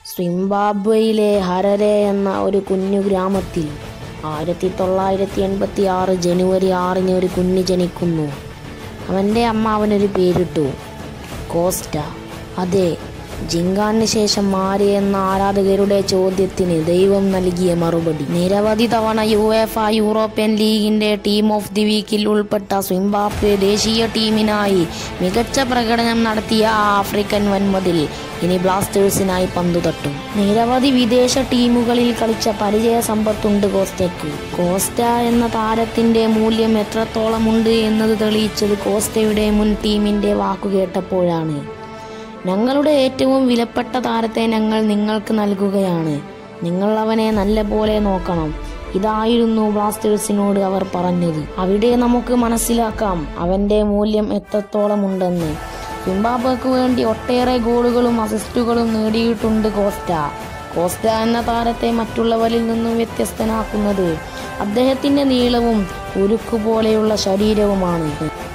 സിംബാബ്വയിലെ ഹരരെ എന്ന ഒരു കുഞ്ഞു ഗ്രാമത്തിൽ ആയിരത്തി തൊള്ളായിരത്തി എൺപത്തി ആറ് ജനുവരി ആറിന് ഒരു കുഞ്ഞ് ജനിക്കുന്നു അവൻ്റെ അമ്മ അവനൊരു പേരിട്ടു കോസ്റ്റ അതെ ജിങ്കാന് ശേഷം ആര് എന്ന ആരാധകരുടെ ചോദ്യത്തിന് ദൈവം നൽകിയ മറുപടി നിരവധി തവണ യു എഫ യൂറോപ്യൻ ലീഗിന്റെ ടീം ഓഫ് ദി വീക്കിൽ ഉൾപ്പെട്ട സിംബാബ്വെ ദേശീയ ടീമിനായി മികച്ച പ്രകടനം നടത്തിയ ആ ആഫ്രിക്കൻ വൻമതിൽ ഇനി ബ്ലാസ്റ്റേഴ്സിനായി പന്തു തട്ടും നിരവധി വിദേശ ടീമുകളിൽ കളിച്ച പരിചയ സമ്പത്തുണ്ട് കോസ്റ്റയ്ക്ക് കോസ്റ്റ എന്ന താരത്തിന്റെ മൂല്യം എത്രത്തോളമുണ്ട് എന്നത് തെളിയിച്ചത് കോസ്റ്റയുടെ മുൻ ടീമിന്റെ വാക്കു കേട്ടപ്പോഴാണ് ഞങ്ങളുടെ ഏറ്റവും വിലപ്പെട്ട താരത്തെ ഞങ്ങൾ നിങ്ങൾക്ക് നൽകുകയാണ് നിങ്ങൾ അവനെ നല്ല പോലെ നോക്കണം ഇതായിരുന്നു ബ്ലാസ്റ്റേഴ്സിനോട് അവർ പറഞ്ഞത് അവിടെ നമുക്ക് മനസ്സിലാക്കാം അവന്റെ മൂല്യം എത്രത്തോളമുണ്ടെന്ന് സിംബാബ്വെക്ക് വേണ്ടി ഒട്ടേറെ ഗോളുകളും അസിസ്റ്റുകളും നേടിയിട്ടുണ്ട് കോസ്റ്റ കോസ്റ്റ എന്ന താരത്തെ മറ്റുള്ളവരിൽ നിന്നും വ്യത്യസ്തനാക്കുന്നത് അദ്ദേഹത്തിന്റെ നീളവും ഉരുക്കു പോലെയുള്ള ശരീരവുമാണ്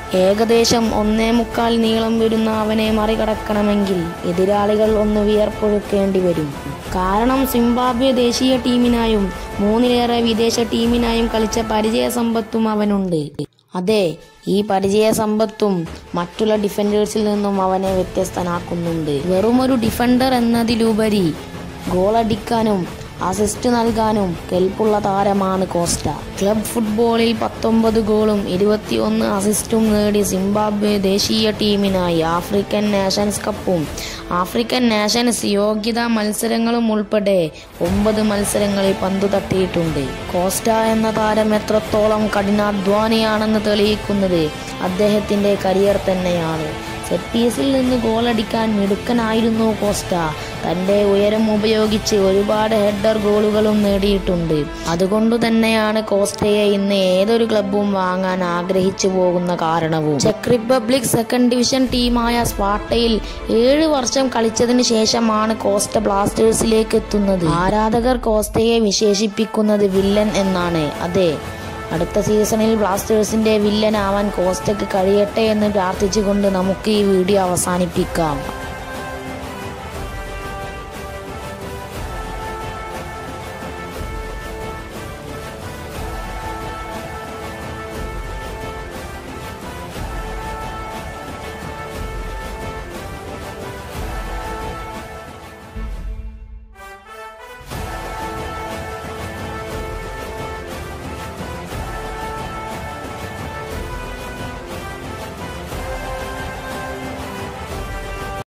ഏകദേശം ഒന്നേ മുക്കാൽ നീളം വരുന്ന അവനെ മറികടക്കണമെങ്കിൽ എതിരാളികൾ ഒന്ന് വിയർപ്പൊഴുക്കേണ്ടി വരും കാരണം സിംബാബ്വെ ദേശീയ ടീമിനായും മൂന്നിലേറെ വിദേശ ടീമിനായും കളിച്ച പരിചയ സമ്പത്തും അവനുണ്ട് അതെ ഈ പരിചയ സമ്പത്തും മറ്റുള്ള ഡിഫൻഡേഴ്സിൽ നിന്നും അവനെ വ്യത്യസ്തനാക്കുന്നുണ്ട് വെറുമൊരു ഡിഫൻഡർ എന്നതിലുപരി ഗോളടിക്കാനും അസിസ്റ്റ് നൽകാനും കെൽപ്പുള്ള താരമാണ് കോസ്റ്റ ക്ലബ് ഫുട്ബോളിൽ പത്തൊമ്പത് ഗോളും ഇരുപത്തിയൊന്ന് അസിസ്റ്റും നേടി സിംബാബ്വെ ദേശീയ ടീമിനായി ആഫ്രിക്കൻ നാഷൻസ് കപ്പും ആഫ്രിക്കൻ നാഷൻസ് യോഗ്യതാ മത്സരങ്ങളും ഉൾപ്പെടെ ഒമ്പത് മത്സരങ്ങളിൽ പന്തു തട്ടിയിട്ടുണ്ട് കോസ്റ്റ എന്ന താരം എത്രത്തോളം കഠിനാധ്വാനിയാണെന്ന് തെളിയിക്കുന്നത് അദ്ദേഹത്തിന്റെ കരിയർ തന്നെയാണ് സെറ്റ് പീസിൽ നിന്ന് ഗോളടിക്കാൻ മിടുക്കനായിരുന്നു കോസ്റ്റ തന്റെ ഉയരം ഉപയോഗിച്ച് ഒരുപാട് ഹെഡർ ഗോളുകളും നേടിയിട്ടുണ്ട് അതുകൊണ്ടു തന്നെയാണ് കോസ്റ്റയെ ഇന്ന് ഏതൊരു ക്ലബും വാങ്ങാൻ ആഗ്രഹിച്ചു പോകുന്ന കാരണവും ചെക്ക് റിപ്പബ്ലിക് സെക്കൻഡ് ഡിവിഷൻ ടീമായ സ്പാട്ടയിൽ ഏഴ് വർഷം കളിച്ചതിന് ശേഷമാണ് കോസ്റ്റ ബ്ലാസ്റ്റേഴ്സിലേക്ക് എത്തുന്നത് ആരാധകർ കോസ്റ്റയെ വിശേഷിപ്പിക്കുന്നത് വില്ലൻ എന്നാണ് അതെ അടുത്ത സീസണിൽ ബ്ലാസ്റ്റേഴ്സിന്റെ വില്ലനാവാൻ കോസ്റ്റയ്ക്ക് കഴിയട്ടെ എന്ന് പ്രാർത്ഥിച്ചുകൊണ്ട് നമുക്ക് ഈ വീഡിയോ അവസാനിപ്പിക്കാം